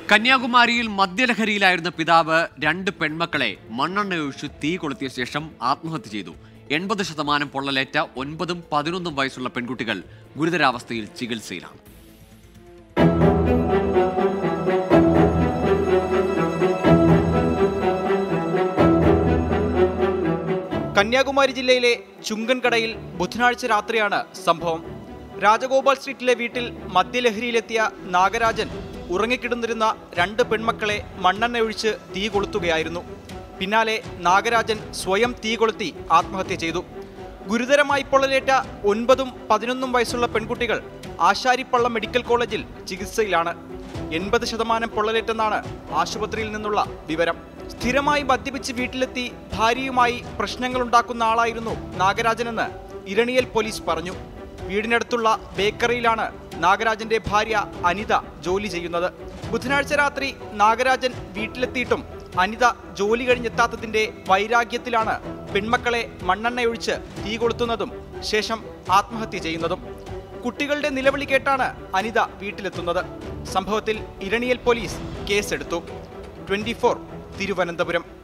കന്യാകുമാരിയിൽ മദ്യലഹരിയിലായിരുന്ന പിതാവ് രണ്ട് പെൺമക്കളെ മണ്ണെണ്ണയൊഴിച്ച് തീ കൊളുത്തിയ ശേഷം ആത്മഹത്യ ചെയ്തു എൺപത് ശതമാനം പൊള്ളലേറ്റ ഒൻപതും പതിനൊന്നും വയസ്സുള്ള പെൺകുട്ടികൾ ഗുരുതരാവസ്ഥയിൽ ചികിത്സയിലാണ് കന്യാകുമാരി ജില്ലയിലെ ചുങ്കൻകടയിൽ ബുധനാഴ്ച രാത്രിയാണ് സംഭവം രാജഗോപാൽ സ്ട്രീറ്റിലെ വീട്ടിൽ മദ്യലഹരിയിലെത്തിയ നാഗരാജൻ ഉറങ്ങിക്കിടന്നിരുന്ന രണ്ട് പെൺമക്കളെ മണ്ണെണ്ണയൊഴിച്ച് തീ കൊളുത്തുകയായിരുന്നു പിന്നാലെ നാഗരാജൻ സ്വയം തീ കൊളുത്തി ആത്മഹത്യ ചെയ്തു ഗുരുതരമായി പൊള്ളലേറ്റ ഒൻപതും പതിനൊന്നും വയസ്സുള്ള പെൺകുട്ടികൾ ആശാരിപ്പള്ളം മെഡിക്കൽ കോളേജിൽ ചികിത്സയിലാണ് എൺപത് ശതമാനം പൊള്ളലേറ്റെന്നാണ് ആശുപത്രിയിൽ നിന്നുള്ള വിവരം സ്ഥിരമായി മദ്യപിച്ച് വീട്ടിലെത്തി ഭാര്യയുമായി പ്രശ്നങ്ങളുണ്ടാക്കുന്ന ആളായിരുന്നു നാഗരാജനെന്ന് ഇരണിയൽ പോലീസ് പറഞ്ഞു വീടിനടുത്തുള്ള ബേക്കറിയിലാണ് നാഗരാജന്റെ ഭാര്യ അനിത ജോലി ചെയ്യുന്നത് ബുധനാഴ്ച രാത്രി നാഗരാജൻ വീട്ടിലെത്തിയിട്ടും അനിത ജോലി കഴിഞ്ഞെത്താത്തതിന്റെ വൈരാഗ്യത്തിലാണ് പെൺമക്കളെ മണ്ണെണ്ണയൊഴിച്ച് തീ കൊളുത്തുന്നതും ശേഷം ആത്മഹത്യ ചെയ്യുന്നതും കുട്ടികളുടെ നിലവിളി കേട്ടാണ് അനിത വീട്ടിലെത്തുന്നത് സംഭവത്തിൽ ഇരണിയൽ പോലീസ് കേസെടുത്തു ട്വന്റി തിരുവനന്തപുരം